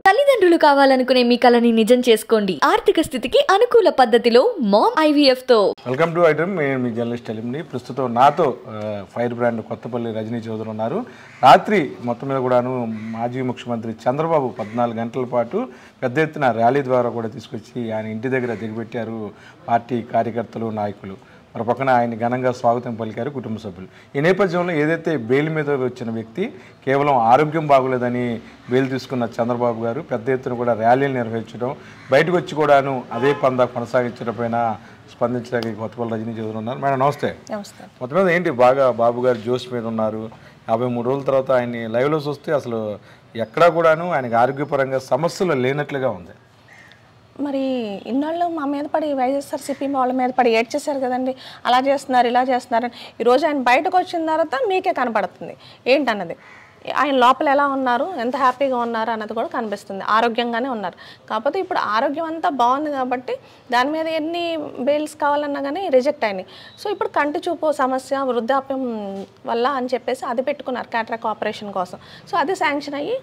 తల్లిదండ్రులు కావాలనుకునే మీ కలని నిజం చేసుకోండి ఆర్థిక స్థితికి అనుకూల పద్ధతిలో మామ్ ఐవీఎఫ్ తో వెల్కమ్ టు ఐటమ్ నేను మీ జర్నలిస్ట్ అలిమ్ని ప్రస్తుతం నాతో ఆ, ఫైర్ బ్రాండ్ కొత్తపల్లి రజనీ చౌదరి ఉన్నారు రాత్రి మొత్తం మీద కూడాను మాజీ ముఖ్యమంత్రి చంద్రబాబు పద్నాలుగు గంటల పాటు పెద్ద ఎత్తున ర్యాలీ ద్వారా కూడా తీసుకొచ్చి ఆయన ఇంటి దగ్గర దిగబెట్టారు పార్టీ కార్యకర్తలు నాయకులు మరి పక్కన ఆయన ఘనంగా స్వాగతం పలికారు కుటుంబ సభ్యులు ఈ నేపథ్యంలో ఏదైతే బెయిల్ మీద వచ్చిన వ్యక్తి కేవలం ఆరోగ్యం బాగోలేదని బెయిల్ తీసుకున్న చంద్రబాబు గారు పెద్ద ఎత్తున కూడా ర్యాలీలు నిర్వహించడం బయటకు వచ్చి కూడాను అదే పందా కొనసాగించడం పైన స్పందించడానికి కొత్తపల్లి రజనీ చౌదరి ఉన్నారు మేడం నమస్తే నమస్తే మొత్తం మీద ఏంటి బాగా బాబు గారు జోష్ మీద ఉన్నారు యాభై మూడు రోజుల తర్వాత ఆయన్ని లైవ్లో చూస్తే అసలు ఎక్కడా కూడాను ఆయనకి ఆరోగ్యపరంగా సమస్యలు లేనట్లుగా ఉంది మరి ఇన్నాళ్ళు మా మీద పడి వైఎస్ఆర్సీపీ వాళ్ళ మీద పడి ఏడ్చేశారు కదండి అలా చేస్తున్నారు ఇలా చేస్తున్నారు అని ఈరోజు ఆయన బయటకు వచ్చిన తర్వాత మీకే కనపడుతుంది ఏంటన్నది ఆయన లోపల ఎలా ఉన్నారు ఎంత హ్యాపీగా ఉన్నారు అన్నది కూడా కనిపిస్తుంది ఆరోగ్యంగానే ఉన్నారు కాకపోతే ఇప్పుడు ఆరోగ్యం అంతా బాగుంది కాబట్టి దాని మీద ఎన్ని బెయిల్స్ కావాలన్నా కానీ రిజెక్ట్ అయినాయి సో ఇప్పుడు కంటి చూపు సమస్య వృద్ధాప్యం వల్ల అని చెప్పేసి అది పెట్టుకున్నారు క్యాట్రాక్ ఆపరేషన్ కోసం సో అది శాంక్షన్ అయ్యి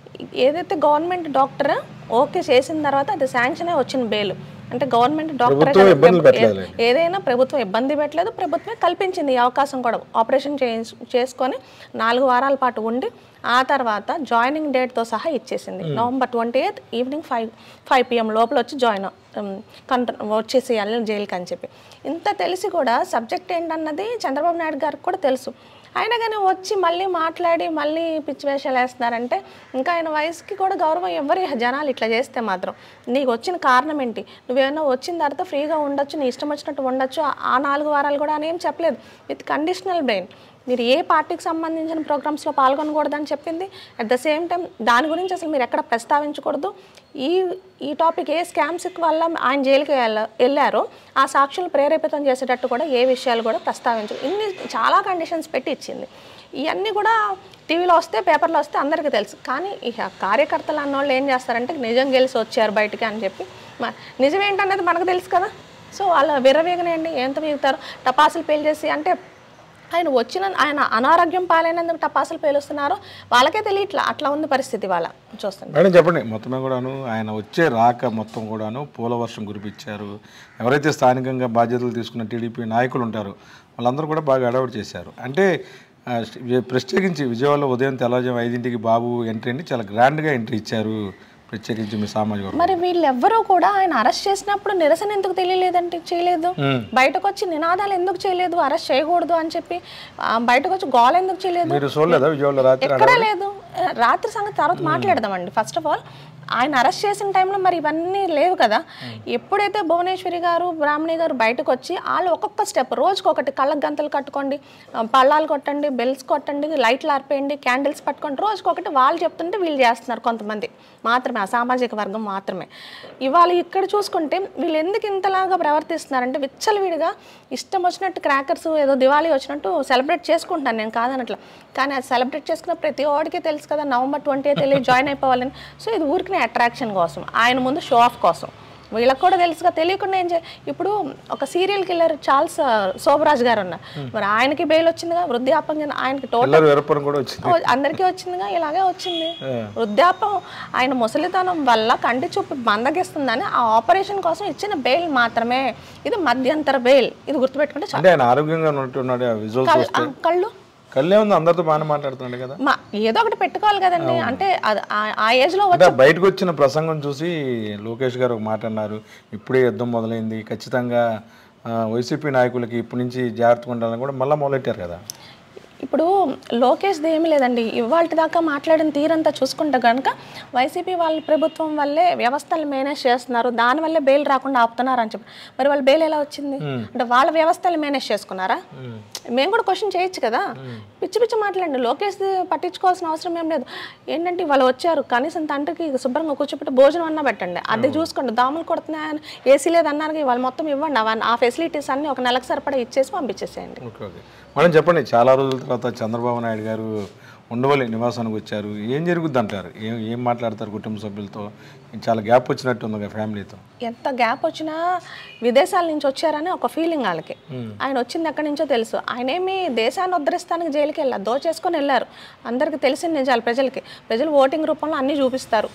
ఏదైతే గవర్నమెంట్ డాక్టర్ ఓకే చేసిన తర్వాత అది శాంక్షన్ అయి వచ్చిన బెయిల్ అంటే గవర్నమెంట్ డాక్టర్ ప్రభుత్వం ఇబ్బందులు పెట్టలేదు ఏదైనా ప్రభుత్వం ఇబ్బంది పెట్టలేదు ప్రభుత్వమే కల్పించింది ఈ అవకాశం కూడా ఆపరేషన్ చేయించు చేసుకొని నాలుగు వారాల పాటు ఉండి ఆ తర్వాత జాయినింగ్ డేట్తో సహా ఇచ్చేసింది November twenty eighth evening five five PM లోపల వచ్చి జాయిన్ కంట్ర వచ్చేసేయాలి జైలుకి అని చెప్పి ఇంత తెలిసి కూడా సబ్జెక్ట్ ఏంటన్నది చంద్రబాబు నాయుడు గారికి కూడా తెలుసు అయినా కానీ వచ్చి మళ్ళీ మాట్లాడి మళ్ళీ పిచ్చి వేషాలు వేస్తున్నారంటే ఇంకా ఆయన వయసుకి కూడా గౌరవం ఎవరి జనాలు ఇట్లా చేస్తే మాత్రం నీకు వచ్చిన కారణం ఏంటి నువ్వేమైనా వచ్చిన తర్వాత ఫ్రీగా ఉండొచ్చు నీ ఇష్టం వచ్చినట్టు ఉండొచ్చు ఆ- ఆ నాలుగు వారాలు కూడా అని ఏం చెప్పలేదు విత్ కండిషనల్ బ్రెయిన్ మీరు ఏ పార్టీకి సంబంధించిన ప్రోగ్రామ్స్లో పాల్గొనకూడదని చెప్పింది అట్ ద సేమ్ టైం దాని గురించి అసలు మీరు ఎక్కడ ప్రస్తావించకూడదు ఈ ఈ టాపిక్ ఏ స్కామ్స్ వల్ల ఆయన జైలుకి వెళ్ళ వెళ్ళారో ఆ సాక్షులు ప్రేరేపితం చేసేటట్టు కూడా ఏ విషయాలు కూడా ప్రస్తావించు ఇన్ని చాలా కండిషన్స్ పెట్టి ఇచ్చింది ఇవన్నీ కూడా టీవీలో వస్తే పేపర్లో వస్తే అందరికీ తెలుసు కానీ ఇక కార్యకర్తలు అన్నోళ్ళు ఏం చేస్తారంటే నిజం గెలిచి వచ్చారు బయటికి అని చెప్పి మ- నిజం ఏంటన్నది మనకు తెలుసు కదా సో వాళ్ళ విర్రవేగనండి ఎంత మిగుతారు టపాసులు పేల్ చేసి అంటే ఆయన వచ్చిన ఆయన అనారోగ్యం పాలైనందుకు టపాసులు పేలుస్తున్నారో వాళ్ళకే తెలియట్లా అట్లా ఉంది పరిస్థితి వాళ్ళ చూస్తుంది మేడం చెప్పండి మొత్తమే కూడాను ఆయన వచ్చే రాక మొత్తం కూడాను పూల వర్షం కురిపించారు ఎవరైతే స్థానికంగా బాధ్యతలు తీసుకున్న టీడీపీ నాయకులు ఉంటారో వాళ్ళందరూ కూడా బాగా అడౌట్ చేశారు అంటే ఆ, ప్రత్యేకించి విజయవాడలో ఉదయం తెల్లవారుజాము ఐదింటికి బాబు ఎంట్రీ అండి చాలా గ్రాండ్గా ఎంట్రీ ఇచ్చారు ప్రత్యేకించి మీ సామాజిక వర్గం మరి వీళ్ళెవ్వరూ కూడా ఆయన అరెస్ట్ చేసినప్పుడు నిరసన ఎందుకు తెలియలేదంటే చేయలేదు బయటకు వచ్చి నినాదాలు ఎందుకు చేయలేదు అరెస్ట్ చేయకూడదు అని చెప్పి ఆ, బయటకు వచ్చి గోల్ ఎందుకు చేయలేదు మీరు చూడలేదా విజయవాడలో రాత్రి ఎక్కడా లేదు రాత్రి సంగతి తర్వాత మాట్లాడదామండి ఫస్ట్ ఆఫ్ ఆల్ ఆయన అరెస్ట్ చేసిన టైంలో మరి ఇవన్నీ లేవు కదా ఎప్పుడైతే భువనేశ్వరి గారు బ్రాహ్మణి గారు బయటకు వచ్చి వాళ్ళు ఒక్కొక్క స్టెప్ రోజుకి ఒకటి కళ్ళకు గంతలు కట్టుకోండి ఆ, పళ్ళాలు కొట్టండి బెల్స్ కొట్టండి లైట్లు ఆర్పేయండి క్యాండిల్స్ పట్టుకోండి రోజుకి ఒకటి వాళ్ళు చెప్తుంటే వీళ్ళు చేస్తున్నారు కొంతమంది మాత్రమే ఆ సామాజిక వర్గం మాత్రమే ఇవాళ ఇక్కడ చూసుకుంటే వీళ్ళు ఎందుకు ఇంతలాగా ప్రవర్తిస్తున్నారంటే విచ్చలవిడిగా ఇష్టం వచ్చినట్టు క్రాకర్స్ ఏదో దివాళీ వచ్చినట్టు సెలబ్రేట్ చేసుకుంటాను నేను కాదనట్లా కానీ అది సెలబ్రేట్ చేసుకున్న ప్రతి వాడికి తెలుసు కదా నవంబర్ ట్వంటీ ఎయిత్ వెళ్ళి జాయిన్ అయిపోవాలని సో ఇది ఊరికి అట్రాక్షన్ కోసం ఆయన ముందు షో ఆఫ్ కోసం వీళ్ళకి కూడా తెలుసుగా తెలియకుండా ఏం చే ఇప్పుడు ఒక సీరియల్ కిల్లర్ చార్ల్స్ ఆ, శోభరాజ్ గారు ఉన్నారు మరి ఆయనకి బెయిల్ వచ్చిందిగా వృద్ధాప్యం కింద ఆయనకి టోటల్ పిల్లలు వెరపడం కూడా వచ్చింది ఓ, అందరికీ వచ్చిందిగా ఇలాగే వచ్చింది వృద్ధాపం ఆయన ముసలితనం వల్ల కంటి చూపు మందగిస్తుందని ఆ ఆపరేషన్ కోసం ఇచ్చిన బెయిల్ మాత్రమే ఇది మధ్యంతర బెయిల్ ఇది గుర్తుపెట్టుకుంటే చాలు అంటే ఆయన ఆరోగ్యంగా ఉన్నట్టున్నాడు విజువల్స్ కళ్ళు- ఆ, కళ్ళు కళ్ళే ఉంది అందరితో బాగానే మాట్లాడుతున్నాడు కదా మా ఏదో ఒకటి పెట్టుకోవాలి కదండి అంటే అది ఆ- ఆ ఏజ్ లో అంటే బయటకు వచ్చిన ప్రసంగం చూసి లోకేష్ గారు ఒక మాట అన్నారు ఇప్పుడే యుద్ధం మొదలైంది ఖచ్చితంగా ఆ, వైసీపీ నాయకులకి ఇప్పటి నుంచి జాగ్రత్తగా ఉండాలని కూడా మళ్ళీ మొదలెట్టారు కదా ఇప్పుడు లోకేష్ది ఏమీ లేదండి ఇవాళ దాకా మాట్లాడిన తీరంతా చూసుకుంటే కనుక వైసీపీ వాళ్ళ ప్రభుత్వం వల్లే వ్యవస్థలు మేనేజ్ చేస్తున్నారు దానివల్లే బెయిల్ రాకుండా ఆపుతున్నారు అని చెప్పి మరి వాళ్ళ బెయిల్ ఎలా వచ్చింది అంటే వాళ్ళ వ్యవస్థలు మేనేజ్ చేసుకున్నారా మేము కూడా క్వశ్చన్ చేయొచ్చు కదా పిచ్చి పిచ్చి మాట్లాడండి లోకేష్ పట్టించుకోవాల్సిన అవసరం ఏం లేదు ఏంటంటే వాళ్ళు వచ్చారు కనీసం తండ్రికి శుభ్రంగా కూర్చోబెట్టి భోజనం అన్నా పెట్టండి అది చూసుకోండి దోమలు కొడుతున్నాయని ఏసీ లేదు అన్నారు వాళ్ళు మొత్తం ఇవ్వండి అవన్నీ ఆ ఫెసిలిటీస్ అన్ని ఒక నెలకు సరిపడా ఇచ్చేసి పంపించేసేయండి ఓకే ఓకే మనం చెప్పండి చాలా రోజుల తర్వాత చంద్రబాబు నాయుడు గారు ఉండవల్లి నివాసానికి వచ్చారు ఏం జరుగుద్ది అంటారు ఏం ఏం మాట్లాడతారు కుటుంబ సభ్యులతో చాలా గ్యాప్ వచ్చినట్టు ఉంది కదా ఫ్యామిలీతో ఎంత గ్యాప్ వచ్చినా విదేశాల నుంచి వచ్చారని ఒక ఫీలింగ్ వాళ్ళకి ఆయన వచ్చింది ఎక్కడి నుంచో తెలుసు ఆయన ఏమి దేశాన్ని ఉద్ధరిస్తానికి జైలుకి వెళ్ళారు దోచేసుకొని వెళ్ళారు అందరికీ తెలిసిన నిజాలు ప్రజలకి ప్రజలు ఓటింగ్ రూపంలో అన్నీ చూపిస్తారు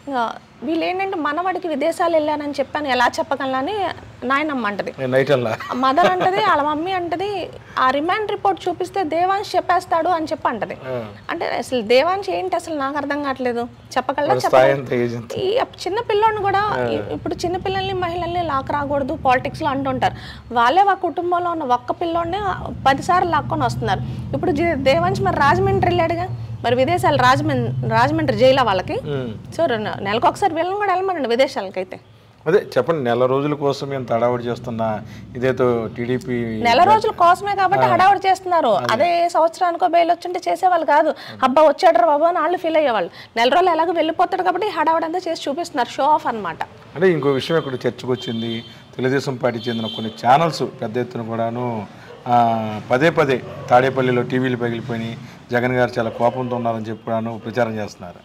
ఇంకా వీళ్ళు ఏంటంటే మనవాడికి విదేశాలు వెళ్ళానని చెప్పాను ఎలా చెప్పగలనని నాయనమ్మ అంటది నేను నైట్ అలా మదర్ అంటది వాళ్ళ మమ్మీ అంటది ఆ రిమాండ్ రిపోర్ట్ చూపిస్తే దేవాంశ్ చెప్పేస్తాడు అని చెప్పి అంటది అంటే అసలు దేవాంశ్ ఏంటి అసలు నాకు అర్థం కావట్లేదు చెప్పగలరా స్థాయి చెప్పగలరా ఎంత ఏజ్ ఎంత ఈ చిన్న పిల్లోని కూడా ఈ- ఇప్పుడు చిన్న పిల్లల్ని మహిళల్ని లాక్ రాకూడదు పాలిటిక్స్ లో అంటుంటారు వాళ్ళే ఆ కుటుంబంలో ఉన్న ఒక్క పిల్లోడిని పదిసార్లు లాక్కొని వస్తున్నారు ఇప్పుడు జే- దేవాంశ్ మరి రాజమండ్రి వెళ్ళాడుగా మరి విదేశాలు రాజమండ్రి రాజమండ్రి జైలా వాళ్ళకి ఉమ్. సో రెండు- నెలకు ఒకసారి వీళ్ళని కూడా వెళ్ళమనండి విదేశాలకైతే అదే చెప్పండి నెల రోజుల కోసం మేము తడావుడి చేస్తున్న ఇదేతో టీడీపీ నెల రోజుల కోసమే కాబట్టి హడావుడి చేస్తున్నారు అదే సంవత్సరానికో బెయిల్ వచ్చింటే చేసేవాళ్ళు కాదు అబ్బా వచ్చాడు బాబు అని వాళ్ళు ఫీల్ అయ్యేవాళ్ళు నెల రోజులు ఎలాగో వెళ్ళిపోతాడు కాబట్టి హడావుడి అంతా చేసి చూపిస్తున్నారు షో ఆఫ్ అన్నమాట అంటే ఇంకో విషయం ఇక్కడ చర్చకు వచ్చింది తెలుగుదేశం పార్టీ చెందిన కొన్ని ఛానల్స్ పెద్ద ఎత్తున కూడాను ఆ, పదే పదే తాడేపల్లిలో టీవీలు పగిలిపోయి జగన్ గారు చాలా కోపంతో ఉన్నారని చెప్పి కూడాను ప్రచారం చేస్తున్నారు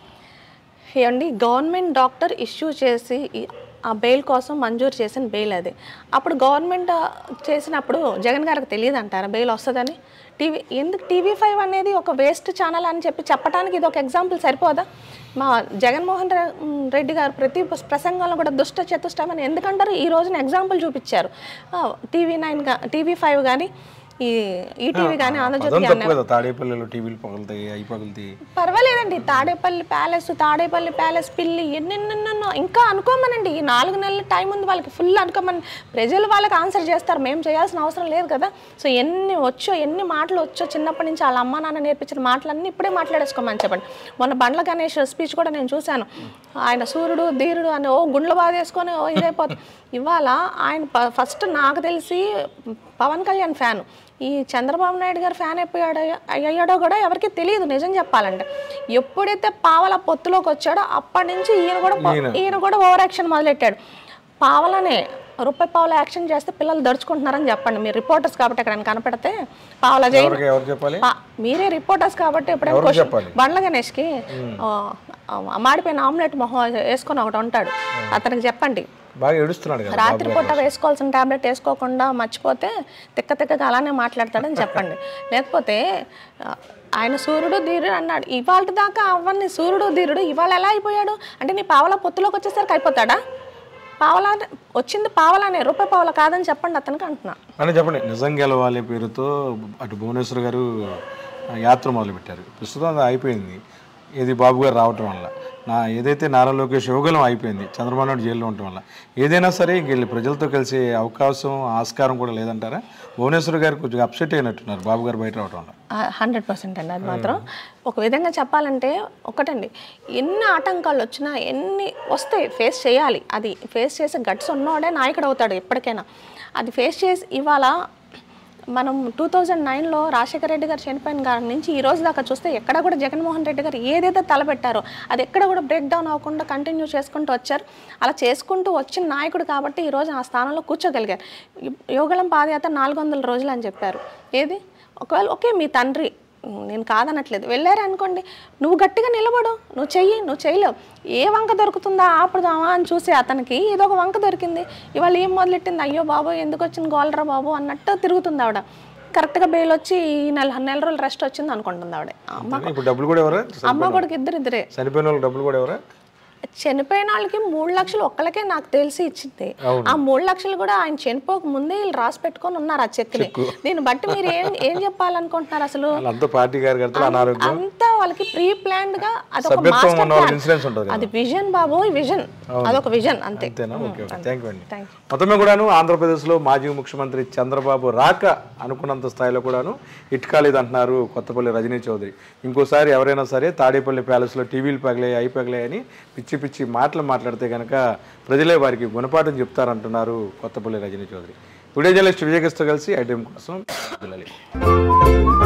ఏమండి గవర్నమెంట్ డాక్టర్ ఇష్యూ చేసి ఈ- ఆ బెయిల్ కోసం మంజూరు చేసిన బెయిల్ అది అప్పుడు గవర్నమెంట్ ఆ, చేసినప్పుడు జగన్ గారికి తెలియదు అంటారా బెయిల్ వస్తుందని టీవీ ఎందుకు టీవీ ఫైవ్ అనేది ఒక వేస్ట్ ఛానల్ అని చెప్పి చెప్పడానికి ఇది ఒక ఎగ్జాంపుల్ సరిపోదా మా జగన్మోహన్ రె- ఉమ్, రెడ్డి గారు ప్రతి ప- ప్రసంగంలో కూడా దుష్ట చతుష్టమని ఎందుకంటారు ఈ రోజున ఎగ్జాంపుల్ చూపించారు టీవీ నైన్ టీవీ ఫైవ్ కానీ ఈ ఈటీవీ కానీ ఆంధ్రజ్యోతి అదంతా కానీ తప్పు కదా తాడేపల్లిలో టీవీలు పగులుతాయి అవి పగులుతాయి పర్వాలేదండి తాడేపల్లి ప్యాలెస్ తాడేపల్లి ప్యాలెస్ పిల్లి ఎన్నెన్నెన్నో ఇంకా అనుకోమనండి ఈ నాలుగు నెలల టైం ఉంది వాళ్ళకి ఫుల్ అనుకోమని ప్రజలు వాళ్ళకి ఆన్సర్ చేస్తారు మేము చేయాల్సిన అవసరం లేదు కదా సో ఎన్ని వచ్చో ఎన్ని మాటలు వచ్చో చిన్నప్పటి నుంచి వాళ్ళ అమ్మ నాన్న నేర్పించిన మాటలన్నీ ఇప్పుడే మాట్లాడేసుకోమని చెప్పండి మొన్న బండ్ల గణేష్ స్పీచ్ కూడా నేను చూశాను ఆయన సూర్యుడు ధీరుడు అని ఓ గుండ్లు బాధేసుకొని ఓ ఇదైపోతుంది ఇవాళ ఆయన ఫస్ట్ నాకు తెలిసి పవన్ కళ్యాణ్ ఫ్యాన్ ఈ చంద్రబాబు నాయుడు గారు ఫ్యాన్ అయిపోయాడో అయ్యాడో కూడా ఎవరికి తెలియదు నిజం చెప్పాలంటే ఎప్పుడైతే పావల పొత్తులోకి వచ్చాడో అప్పటి నుంచి ఈయన కూడా ప- ఈయన కూడా ఓవర్ యాక్షన్ మొదలెట్టాడు పావలనే రూపాయి పావుల యాక్షన్ చేస్తే పిల్లలు దడుచుకుంటున్నారని చెప్పండి మీరు రిపోర్టర్స్ కాబట్టి ఎక్కడ కనపడితే పావల జై ఎవరికి ఎవరు చెప్పాలి పా- మీరే రిపోర్టర్స్ కాబట్టి ఎప్పుడైనా ఎవరికి క్వశ్చన్ చెప్పాలి? బండ్ల గణేష్కి ఆ, ఆ, మాడిపోయిన ఆమ్లెట్ మొహం వేసుకొని ఒకటి ఉంటాడు అతనికి చెప్పండి బాగా ఏడుస్తున్నాడు కదా రాత్రిపూట వేసుకోవాల్సిన టాబ్లెట్ వేసుకోకుండా మర్చిపోతే తిక్క తిక్కగా అలానే మాట్లాడతాడని చెప్పండి లేకపోతే ఆ, ఆయన సూర్యుడు ధీరుడు అన్నాడు ఇవాళ దాకా అవన్నీ సూర్యుడు ధీరుడు ఇవాళ ఎలా అయిపోయాడు అంటే నీ పావల పొత్తులోకి వచ్చేసరికి అయిపోతాడా పావలా వచ్చింది పావలానే రూపాయి పావల కాదని చెప్పండి అతనికి అంటున్నా అని చెప్పండి నిజం గెలవాలి పేరుతో అటు భువనేశ్వర్ గారు యాత్ర మొదలుపెట్టారు ప్రస్తుతం అది అయిపోయింది ఇది బాబు గారు రావటం వల్ల నా ఏదైతే నారా లోకేష్ యువగలం అయిపోయింది చంద్రబాబు నాయుడు జైల్లో ఉండటం వల్ల ఏదైనా సరే ఇంక వెళ్ళి ప్రజలతో కలిసి అవకాశం ఆస్కారం కూడా లేదంటారా భువనేశ్వర్ గారు కొంచెం అప్సెట్ అయినట్టున్నారు బాబు గారు బయట రావటం వల్ల హండ్రెడ్ పర్సెంట్ అండి అది మాత్రం ఒక విధంగా చెప్పాలంటే ఒకటండి ఎన్ని ఆటంకాలు వచ్చినా ఎన్ని వస్తాయి ఫేస్ చేయాలి అది ఫేస్ చేసే గట్స్ ఉన్నోడే నాయకుడు అవుతాడు ఎప్పటికైనా అది ఫేస్ చేసి ఇవాళ మనం టూ థౌజండ్ నైన్లో రాజశేఖర రెడ్డి గారు చనిపోయిన కాడి నుంచి ఈ రోజు దాకా చూస్తే ఎక్కడ కూడా జగన్మోహన్ రెడ్డి గారు ఏదైతే తలపెట్టారో అది ఎక్కడ కూడా బ్రేక్ డౌన్ అవ్వకుండా కంటిన్యూ చేసుకుంటూ వచ్చారు అలా చేసుకుంటూ వచ్చిన నాయకుడు కాబట్టి ఈ రోజు ఆ స్థానంలో కూర్చోగలిగారు యోగళం పాదయాత్ర నాలుగు వందల రోజులు అని చెప్పారు ఏది ఒకవేళ ఓకే మీ తండ్రి నేను కాదనట్లేదు వెళ్ళారు అనుకోండి నువ్వు గట్టిగా నిలబడు నువ్వు చెయ్యి నువ్వు చేయలేవు ఏ వంక దొరుకుతుందా ఆపుదామా అని చూసి అతనికి ఏదో ఒక వంక దొరికింది ఇవాళ ఏం మొదలెట్టింది అయ్యో బాబు ఎందుకు వచ్చింది గోలరా బాబు అన్నట్టు తిరుగుతుంది ఆవిడ కరెక్ట్గా బెయిల్ వచ్చి ఈ నెల నెల రోజులు రెస్ట్ వచ్చింది అనుకుంటుంది ఆవిడ అమ్మ ఇప్పుడు డబ్బులు కూడా ఎవరా అమ్మ కొడుకు ఇద్దరు ఇద్దరే చనిపోయిన వాళ్ళకి డబ్బులు కూడా ఎవరా చనిపోయిన వాళ్ళకి మూడు లక్షలు ఒక్కళ్ళకే నాకు తెలిసి ఇచ్చింది ఆ మూడు లక్షలు కూడా ఆయన చనిపోక ముందే వీళ్ళు రాసి పెట్టుకొని ఉన్నారు ఆ చెక్ని దీన్ని బట్టి మీరు ఏం ఏం చెప్పాలనుకుంటున్నారు అసలు వాళ్ళంతా పార్టీ కార్యకర్తలు అనారోగ్యం అంతా వాళ్ళకి ప్రీ ప్లాన్డ్ గా అదొక సభ్యత్వం మాస్టర్ ఉన్న వాళ్ళకి ప్లాన్ ఇన్సూరెన్స్ ఉంటుంది అది విజన్ బాబు విజన్ అదొక విజన్ అంతే అంతేనా ఓకే ఓకే థ్యాంక్ యూ అండి థ్యాంక్ యూ మొత్తమే కూడాను ఆంధ్రప్రదేశ్లో మాజీ ముఖ్యమంత్రి చంద్రబాబు రాక అనుకున్నంత స్థాయిలో కూడాను ఇటుకాలేదు అంటున్నారు కొత్తపల్లి రజనీ చౌదరి ఇంకోసారి ఎవరైనా సరే తాడేపల్లి ప్యాలెస్లో టీవీలు పగిలాయి అయి పగిలాయి అని పిచ్చి పిచ్చి మాటలు మాట్లాడితే కనుక ప్రజలే వారికి గుణపాఠం చెప్తారంటున్నారు కొత్తపల్లి రజనీ చౌదరి వీడియో జర్నలిస్ట్ విజయకృష్ణ కలిసి ఐటెం కోసం పిల్లలు